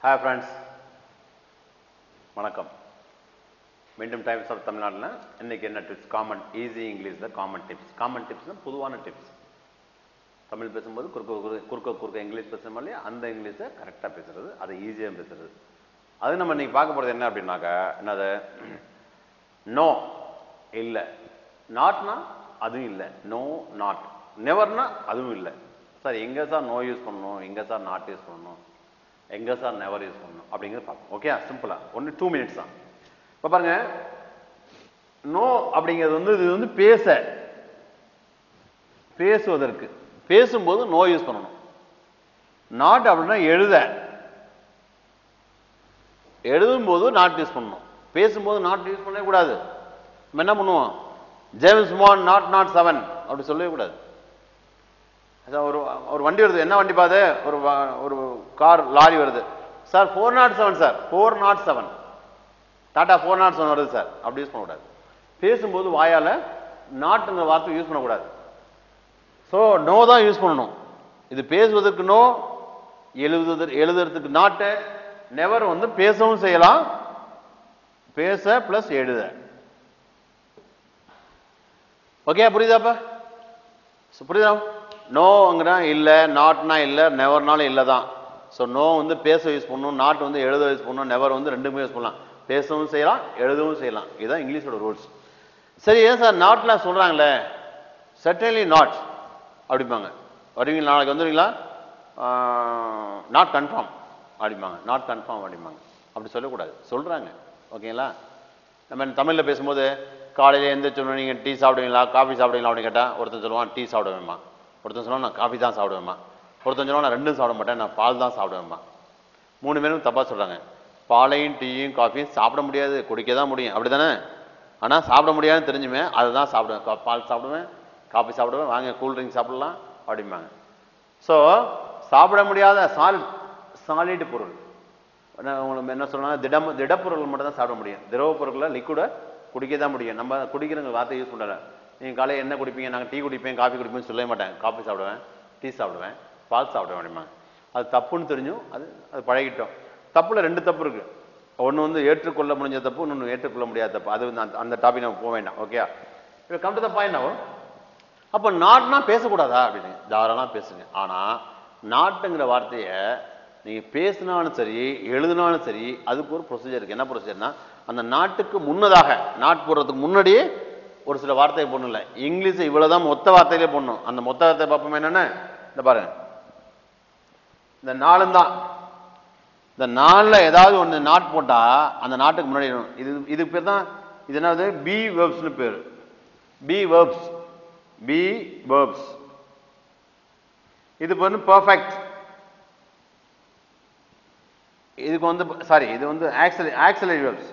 Hi friends வணக்கம் மீண்டும் times of தமிழ்நாட்டில் இன்னைக்கு என்ன டிப்ஸ் காமன் ஈஸி இங்கிலீஷில் காமன் டிப்ஸ் காமன் டிப்ஸ்னால் பொதுவான டிப்ஸ் தமிழ் பேசும்போது குறுக்க குறுக்க குறுக்க குறுக்க இங்கிலீஷ் பேசுகிறோம் இல்லையா அந்த இங்கிலீஷை கரெக்டாக பேசுறது அதை ஈஸியாக பேசுறது அது நம்ம இன்னைக்கு பார்க்க போகிறது என்ன அப்படின்னாக்கா என்னது நோ இல்லை நாட்னா அதுவும் இல்லை நோ நாட் நெவர்னா அதுவும் இல்லை சார் எங்கே சார் நோ யூஸ் பண்ணணும் எங்கே சார் நாட் யூஸ் பண்ணணும் எங்கே சார் நெவர் யூஸ் பண்ணணும் அப்படிங்கிறது பார்ப்போம் ஓகே சிம்பிளாக ஒன்று டூ மினிட்ஸ் தான் இப்போ பாருங்க நோ அப்படிங்கிறது வந்து இது வந்து பேச பேசுவதற்கு பேசும்போது நோ யூஸ் பண்ணணும் நாட் அப்படின்னா எழுத எழுதும்போது நாட் யூஸ் பண்ணணும் பேசும்போது நாட் யூஸ் பண்ணவே கூடாது நம்ம என்ன பண்ணுவோம் ஜேம்ஸ் மான் நாட் நாட் செவன் அப்படி சொல்லவே கூடாது அதான் ஒரு ஒரு வண்டி வருது என்ன வண்டி பாது ஒரு வ- ஒரு கார் லாரி வருது sir four nought seven sir four nought seven Tata four nought seven வருது சார் அப்படி யூஸ் பண்ணக்கூடாது பேசும்போது வாயால நாட்டுங்கிற வார்த்தை யூஸ் பண்ணக்கூடாது ஸோ நோ தான் யூஸ் பண்ணணும் இது பேசுவதற்கு நோ எழுதுவதற்கு எழுதுறதுக்கு நாட்டு நெவர் வந்து பேசவும் செய்யலாம் பேச பிளஸ் எழுத ஓகே புரியுதாப்பா So, புரியுதா நோங்கிறா இல்லை நாட்னா இல்லை நெவர்னாலும் இல்லை தான் ஸோ நோ வந்து பேச யூஸ் பண்ணணும் நாட் வந்து எழுத யூஸ் பண்ணணும் நெவர் வந்து ரெண்டுமே யூஸ் பண்ணலாம் பேசவும் செய்யலாம் எழுதவும் செய்யலாம் இதுதான் இங்கிலீஷோட ரூல்ஸ் சரி ஏன் சார் நாட்லாம் சொல்கிறாங்களே சர்டன்லி நாட் அப்படிம்பாங்க வருவீங்களா நாளைக்கு வந்துடுவீங்களா நாட் கன்ஃபார்ம் அப்படிம்பாங்க நாட் கன்ஃபார்ம் அப்படிம்பாங்க அப்படி சொல்லக்கூடாது சொல்கிறாங்க ஓகேங்களா நம்ம தமிழில் பேசும்போது காலையில் எந்திரிச்சோன்னு நீங்கள் டீ சாப்பிடுவீங்களா காஃபி சாப்பிடுவீங்களா அப்படின்னு கேட்டால் ஒருத்தன் சொல்லுவான் டீ சாப்பிடுவேம்மா ஒருத்தன் சொல்லுவான் நான் காஃபி தான் சாப்பிடுவேம்மா ஒருத்தன் சொல்லுவான் நான் ரெண்டும் சாப்பிட மாட்டேன் நான் பால் தான் சாப்பிடுவேம்மா மூணு பேரும் தப்பாக சொல்கிறாங்க பாலையும் டீயும் காஃபியும் சாப்பிட முடியாது குடிக்க தான் முடியும் அப்படி தானே ஆனால் சாப்பிட முடியாதுன்னு தெரிஞ்சுமே அதை தான் சாப்பிடுவேன் கா- பால் சாப்பிடுவேன் காஃபி சாப்பிடுவேன் வாங்க கூல் ட்ரிங்க் சாப்பிடலாம் அப்படிம்பாங்க ஸோ சாப்பிட முடியாத சாலிட் சாலிட் பொருள் என்ன உங்களுக்கு என்ன சொல்லணும் திடம் திடப்பொருள் மட்டும் தான் சாப்பிட முடியும் திரவ பொருட்களை லிக்விடை குடிக்க தான் முடியும் நம்ம குடிக்கிறவங்க வார்த்தை யூஸ் பண்ணல நீங்கள் காலையில் என்ன குடிப்பீங்க நாங்கள் டீ குடிப்பேன் காஃபி குடிப்பேன்னு சொல்லவே மாட்டேன் காஃபி சாப்பிடுவேன் டீ சாப்பிடுவேன் பால் சாப்பிடுவேன் அப்படிமா அது தப்புன்னு தெரிஞ்சும் அது அது பழகிட்டோம் தப்புல ரெண்டு தப்பு இருக்கு ஒன்று வந்து ஏற்றுக்கொள்ள முடிஞ்ச தப்பு இன்னொன்று ஏற்றுக்கொள்ள முடியாத தப்பு அது வந்து அந்த- அந்த டாபிக் நம்ம போக வேண்டாம் ஓகே இப்போ come to the point now அப்போ நாட்னா பேசக்கூடாதா அப்படின்னு தாராளமாக பேசுங்க ஆனால் நாட்டுங்கிற வார்த்தையை நீங்கள் பேசினாலும் சரி எழுதினாலும் சரி அதுக்கு ஒரு ப்ரொசீஜர் இருக்குது என்ன ப்ரொசீஜர்னா அந்த நாட்டுக்கு முன்னதாக நாட் போடுறதுக்கு முன்னாடியே ஒரு சில வார்த்தையை போடணும் இல்லை இங்கிலீஷை இவ்வளோதான் மொத்த வார்த்தையிலே போடணும் அந்த மொத்த வார்த்தை பார்ப்போமே என்னென்ன இந்த பாருங்க இந்த நாளும் தான் இந்த நாளில் ஏதாவது ஒன்று நாட் போட்டால் அந்த நாட்டுக்கு முன்னாடி இருக்கணும். இது இதுக்கு பேர் தான் இது என்னது பி வேர்ப்ஸ்னு பேர் பி வேர்ப்ஸ் பி வேர்ப்ஸ் இது வந்து பர்ஃபெக்ட் இதுக்கு வந்து சாரி இது வந்து ஆக்சல் ஆக்சலரி வேர்ப்ஸ்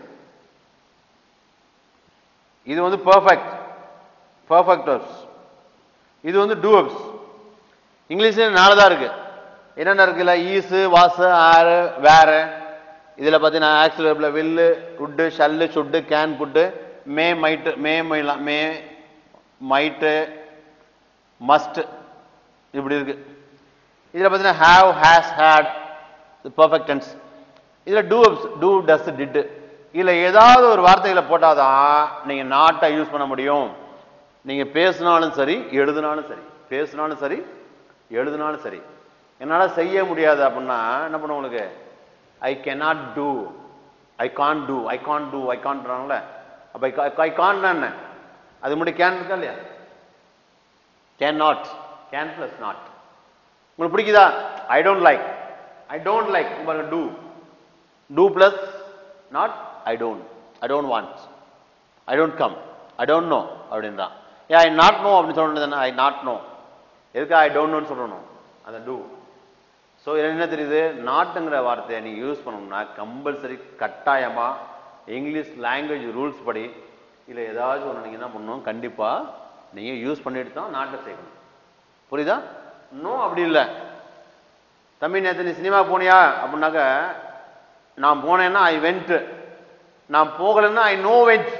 இது வந்து பர்ஃபெக்ட் பர்ஃபெக்ட் வேர்ப்ஸ் இது வந்து டூ வேர்ப்ஸ் இங்கிலீஷ்ல நாலு தான் இருக்கு என்னென்ன இருக்குல்ல ஈஸு வாசு ஆறு வேற இதில் பார்த்தீங்கன்னா ஆக்சுவல் வேர்பில் will would shall should can could may might may மைலாம் மே மைட்டு மஸ்ட் இப்படி இருக்கு இதில் பார்த்தீங்கன்னா have has had perfect tense இதில் டூ டூ டஸ் டிட்டு இதில் ஏதாவது ஒரு வார்த்தைகளை போட்டாதான் நீங்கள் நாட்டை யூஸ் பண்ண முடியும் நீங்கள் பேசினாலும் சரி எழுதினாலும் சரி பேசினாலும் சரி எழுதினாலும் சரி என்னால் செய்ய முடியாது அப்படின்னா என்ன பண்ணும் உங்களுக்கு I cannot do I can do I can do I கான்றாங்களே அப்போ ஐ கான் என்ன அது முன்னாடி கேன் இருக்கா இல்லையா can not can plus not உங்களுக்கு பிடிக்குதா I don't like I don't like do do plus not I don't I don't want I don't come I don't know அப்படின்றான் ஏன் ஐ நாட் நோ அப்படின்னு சொல்றது ஐ நாட் நோ எதுக்கு I don't நோன்னு சொல்லணும் அந்த டூ ஸோ என்ன தெரியுது நாட்டுங்கிற வார்த்தையை நீங்கள் யூஸ் பண்ணணும்னா கம்பல்சரி கட்டாயமாக இங்கிலீஷ் லாங்குவேஜ் ரூல்ஸ் படி இல்லை ஏதாச்சும் ஒன்று நீங்கள் என்ன பண்ணணும் கண்டிப்பாக நீங்கள் யூஸ் பண்ணிட்டு தான் நாட்டை சேர்க்கணும் புரியுதா நோ அப்படி இல்லை தம்பி நேற்று நீ சினிமா போனியா அப்படின்னாக்க நான் போனேன்னா ஐ வெண்ட் நான் போகலைன்னா I no went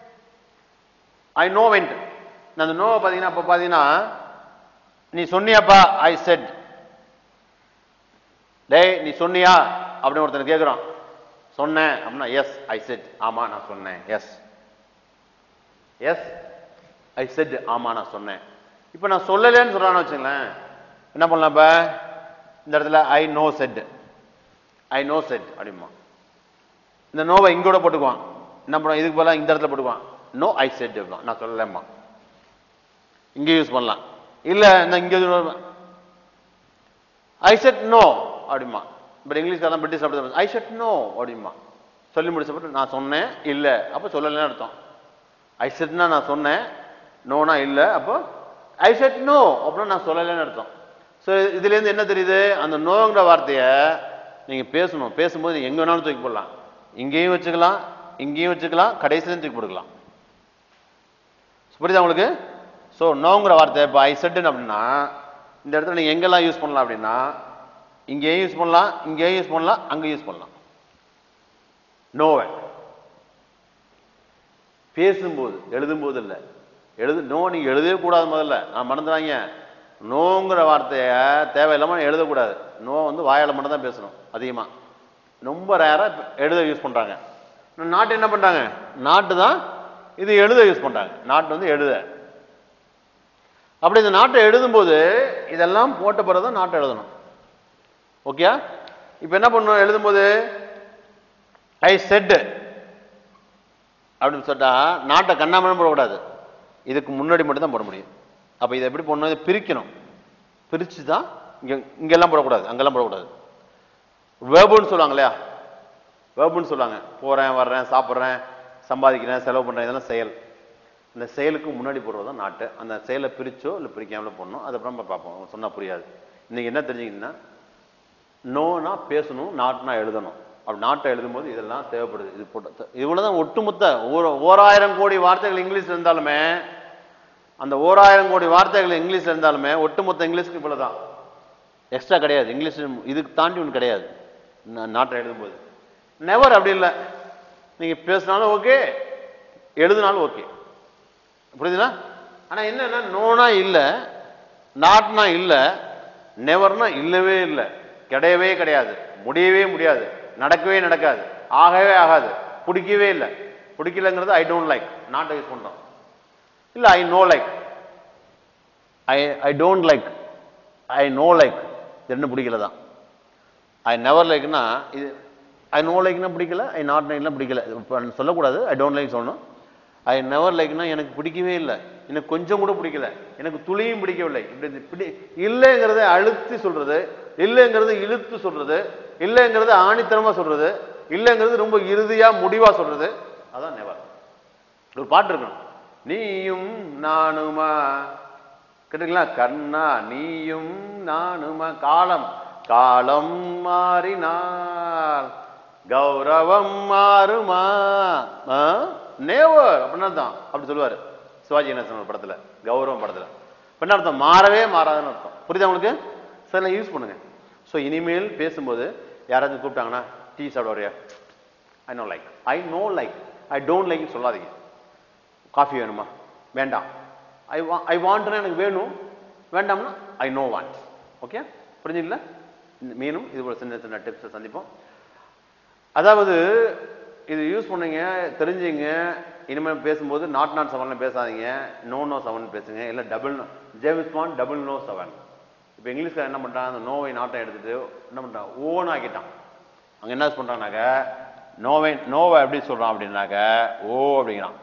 I no went நான் அந்த நோவை பார்த்தீங்கன்னா அப்போ பார்த்தீங்கன்னா நீ சொன்னியாப்பா ஐ செட் டேய் நீ சொன்னியா அப்படின்னு ஒருத்தன் கேட்குறான் சொன்னேன் அப்படின்னா எஸ் ஐ செட் ஆமா நான் சொன்னேன் எஸ் எஸ் ஐ செட் ஆமா நான் சொன்னேன் இப்போ நான் சொல்லலைன்னு சொல்றான்னு வச்சுங்களேன் என்ன பண்ணலாம் இப்ப இந்த இடத்துல I no said I no said அப்படிமா இந்த நோவை இங்கூட போட்டுக்குவான் என்ன பண்ணுவான் இதுக்கு பதிலா இந்த இடத்துல போட்டுக்குவான் நோ ஐ செட் அப்படின்னா நான் சொல்லலைம்மா இங்க யூஸ் பண்ணலாம் இல்ல இந்த இங்க ஐ செட் நோ அப்படிமா பட் இங்கிலீஷ்காரன் பிரிட்டிஷ் அப்படி ஐ செட் நோ அப்படிமா சொல்லி முடிச்சப்பட்டு நான் சொன்னேன் இல்ல அப்ப சொல்லலைன்னு அர்த்தம் ஐ செட்னா நான் சொன்னேன் நோனா இல்ல அப்போ ஐ செட் நோ அப்படின்னா நான் சொல்லலைன்னு அர்த்தம் ஸோ இதுல இருந்து என்ன தெரியுது அந்த நோங்கிற வார்த்தையை நீங்க பேசணும் பேசும்போது எங்க வேணாலும் தூக்கி போடலாம் இங்கேயும் வச்சுக்கலாம் இங்கேயும் வச்சுக்கலாம் கடைசியிலையும் தூக்கி போட்டுக்கலாம் புரியுதா உங்களுக்கு ஸோ நோங்கிற வார்த்தை இப்போ ஐ செட்டுன்னு அப்படின்னா இந்த இடத்துல நீங்கள் எங்கெல்லாம் யூஸ் பண்ணலாம் அப்படின்னா இங்கேயும் யூஸ் பண்ணலாம் இங்கேயும் யூஸ் பண்ணலாம் அங்கே யூஸ் பண்ணலாம் நோவை பேசும்போது எழுதும்போது இல்லை எழுது நோ நீங்கள் எழுதவே கூடாது முதல்ல நான் மறந்துடாங்க நோங்கிற வார்த்தையை தேவையில்லாமல் எழுதக்கூடாது நோ வந்து வாயால் மட்டும் தான் பேசணும் அதிகமாக ரொம்ப ரேராக எழுத யூஸ் பண்ணுறாங்க நாட்டு என்ன பண்ணுறாங்க நாட்டு தான் இது எழுத யூஸ் பண்ணுறாங்க நாட்டு வந்து எழுத அப்படி இந்த நாட்டை எழுதும்போது இதெல்லாம் போட்ட பிறகு தான் நாட்டை எழுதணும் ஓகே இப்போ என்ன பண்ணணும் எழுதும்போது ஐ செட் அப்படின்னு சொல்லிட்டா நாட்டை கண்ணாமலும் போடக்கூடாது இதுக்கு முன்னாடி மட்டும் தான் போட முடியும் அப்போ இதை எப்படி போடணும் இதை பிரிக்கணும் பிரித்து தான் இங்கே இங்கெல்லாம் போடக்கூடாது அங்கெல்லாம் போடக்கூடாது வேர்புன்னு சொல்லுவாங்க இல்லையா வேர்புன்னு சொல்லுவாங்க போகிறேன் வர்றேன் சாப்பிட்றேன் சம்பாதிக்கிறேன் செலவு பண்ணுறேன் இதெல்லாம் செயல் இந்த செயலுக்கு முன்னாடி போடுறது தான் நாட்டு அந்த செயலை பிரிச்சோ இல்லை பிரிக்காமலோ போடணும் அதுக்கப்புறம் நம்ம பார்ப்போம் சொன்னால் புரியாது இன்னைக்கு என்ன தெரிஞ்சுக்கிங்கன்னா நோனா பேசணும் நாட்டுனா எழுதணும் அப்படி நாட்டை எழுதும்போது இதெல்லாம் தேவைப்படுது இது போட்டு இவ்வளவுதான் ஒட்டுமொத்த ஓர் ஓராயிரம் கோடி வார்த்தைகள் இங்கிலீஷ் இருந்தாலுமே அந்த ஓராயிரம் கோடி வார்த்தைகள் இங்கிலீஷ் இருந்தாலுமே ஒட்டுமொத்த இங்கிலீஷ்க்கு இவ்வளவுதான் எக்ஸ்ட்ரா கிடையாது இங்கிலீஷ் இதுக்கு தாண்டி ஒன்று கிடையாது நா- நாட்டை எழுதும்போது நெவர் அப்படி இல்லை நீங்க பேசினாலும் ஓகே எழுதினாலும் ஓகே புரியுதுங்களா ஆனா என்னன்னா நோனா இல்ல நாட்னா இல்ல நெவர்னா இல்லவே இல்லை கிடையவே கிடையாது முடியவே முடியாது நடக்கவே நடக்காது ஆகவே ஆகாது பிடிக்கவே இல்லை பிடிக்கலங்கிறது ஐ டோன்ட் லைக் நாட்டை யூஸ் பண்றோம் இல்ல I no like I I don't like I no like ரெண்டும் பிடிக்கல தான் ஐ நெவர் லைக்னா இது ஐ நோ லைக்னா பிடிக்கல ஐ நாட் லைக்னா பிடிக்கல இப்போ சொல்லக்கூடாது ஐ டோன்ட் லைக் சொல்லணும் ஐ நெவர் லைக்னா எனக்கு பிடிக்கவே இல்லை எனக்கு கொஞ்சம் கூட பிடிக்கல எனக்கு துளியும் பிடிக்கவில்லை இப்படி இந்த பிடி இல்லைங்கிறத அழுத்தி சொல்றது இல்லைங்கிறது இழுத்து சொல்றது இல்லைங்கிறது ஆணித்தனமா சொல்றது இல்லைங்கிறது ரொம்ப இறுதியா முடிவா சொல்றது அதான் நெவர் ஒரு பாட்டு இருக்கணும் நீயும் நானுமா கேட்டுங்களா கண்ணா நீயும் நானுமா காலம் காலம் மாறினால் கௌரவம் மாறுமா நேவர் அப்படின்னா தான் அப்படி சொல்லுவாரு சிவாஜி கணேசன் ஒரு படத்துல கௌரவம் படத்துல இப்ப என்ன அர்த்தம் மாறவே மாறாதுன்னு அர்த்தம் புரியுதா உங்களுக்கு சில யூஸ் பண்ணுங்க ஸோ இனிமேல் பேசும்போது யாராச்சும் கூப்பிட்டாங்கன்னா டீ சாப்பிட வரையா I no like I no like I don't like சொல்லாதீங்க காஃபி வேணுமா வேண்டாம் ஐ வா ஐ வாண்ட்னா எனக்கு வேணும் வேண்டாம்னா ஐ நோ வாண்ட் ஓகே புரிஞ்சுங்களா மீனும் இது போல சின்ன சின்ன டிப்ஸை சந்திப்போம் அதாவது இது யூஸ் பண்ணுங்க தெரிஞ்சுங்க இனிமேல் பேசும்போது நாட் நாட் செவன்ல பேசாதீங்க நோ நோ செவன் பேசுங்க இல்லை double James Bond double no seven இப்போ இங்கிலீஷ்ல என்ன பண்றான் அந்த நோவை நாட்டை எடுத்துட்டு என்ன பண்றான் ஓன் ஆக்கிட்டான் அங்க என்ன பண்றான்னாக்க நோவை நோவை எப்படி சொல்றான் அப்படின்னாக்க ஓ அப்படிங்கிறான்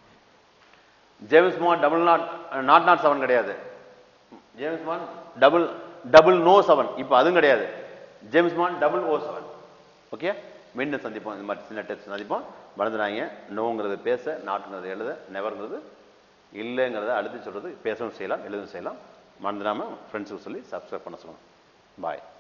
James Bond double nought nought nought seven கிடையாது James Bond double double no seven இப்போ அதுவும் கிடையாது James Bond double O seven okay மீண்டும் சந்திப்போம் இந்த மாதிரி சின்ன டிப்ஸ் சந்திப்போம் மறந்துடாங்க நோங்கிறது பேச நாட்டுங்கிறது எழுத நெவர்ங்கிறது இல்லைங்கிறத அழுத்தி சொல்றது பேசவும் செய்யலாம் எழுதவும் செய்யலாம் மறந்துடாம ஃப்ரெண்ட்ஸுக்கு சொல்லி சப்ஸ்கிரைப் பண்ண சொல்லணும் பாய்